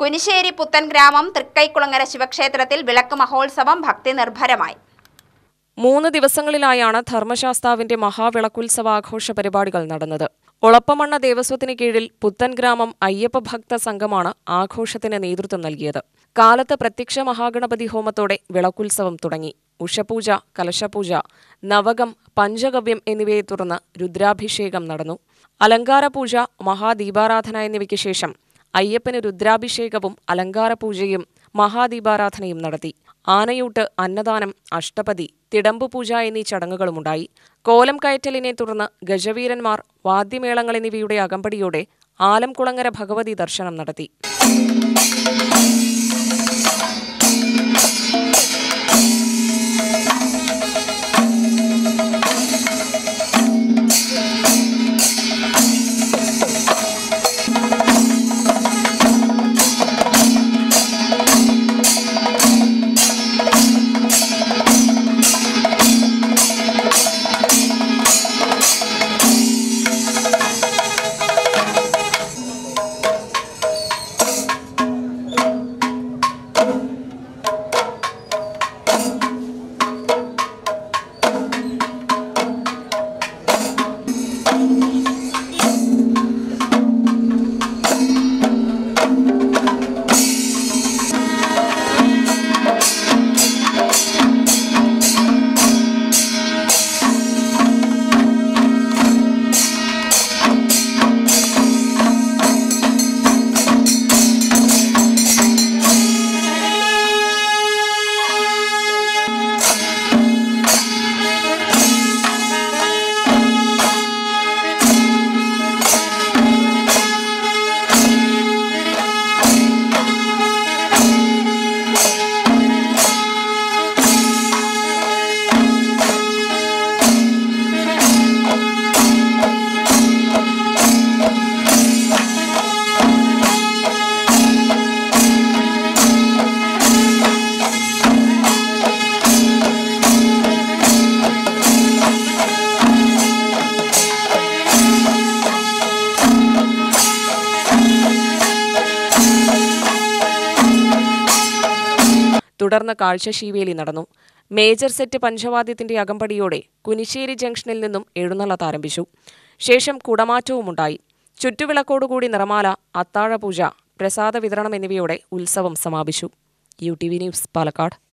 കുനിശ്ശേരി പുത്തൻ ഗ്രാമം തൃക്കൈക്കുളങ്ങര ശിവക്ഷേത്രത്തിൽ വിളക്ക് മഹോത്സവം ഭക്തി നിർഭരമായി മൂന്ന് ദിവസങ്ങളിലായാണ് ധർമ്മശാസ്താവിന്റെ മഹാവിളക്കുത്സവാഘോഷ പരിപാടികൾ നടന്നത് ഒളപ്പമണ്ണ ദേവസ്വത്തിന് കീഴിൽ പുത്തൻ ഗ്രാമം അയ്യപ്പ ഭക്ത സംഘമാണ് ആഘോഷത്തിന് നേതൃത്വം നൽകിയത് കാലത്ത് പ്രത്യക്ഷ മഹാഗണപതി ഹോമത്തോടെ വിളക്കുത്സവം തുടങ്ങി ഉഷപൂജ കലശപൂജ നവകം പഞ്ചഗവ്യം എന്നിവയെ തുടർന്ന് രുദ്രാഭിഷേകം നടന്നു അലങ്കാരപൂജ മഹാദീപാരാധന എന്നിവയ്ക്ക് ശേഷം അയ്യപ്പന് രുദ്രാഭിഷേകവും അലങ്കാരപൂജയും മഹാദീപാരാധനയും നടത്തി ആനയൂട്ട് അന്നദാനം അഷ്ടപതി തിടമ്പുപൂജ എന്നീ ചടങ്ങുകളുമുണ്ടായി കോലം കയറ്റലിനെ തുടർന്ന് ഗജവീരന്മാർ വാദ്യമേളങ്ങൾ എന്നിവയുടെ അകമ്പടിയോടെ ആലംകുളങ്ങര ഭഗവതി ദർശനം നടത്തി തുടർന്ന് കാഴ്ചശീവേലി നടന്നു മേജർ സെറ്റ് പഞ്ചവാദ്യത്തിന്റെ അകമ്പടിയോടെ കുനിശ്ശേരി ജംഗ്ഷനിൽ നിന്നും എഴുന്നള്ളത്ത് ആരംഭിച്ചു ശേഷം കുടമാറ്റവുമുണ്ടായി ചുറ്റുവിളക്കോടുകൂടി നിറമാല അത്താഴപൂജ പ്രസാദ വിതരണം എന്നിവയോടെ ഉത്സവം സമാപിച്ചു U T V news Palakkad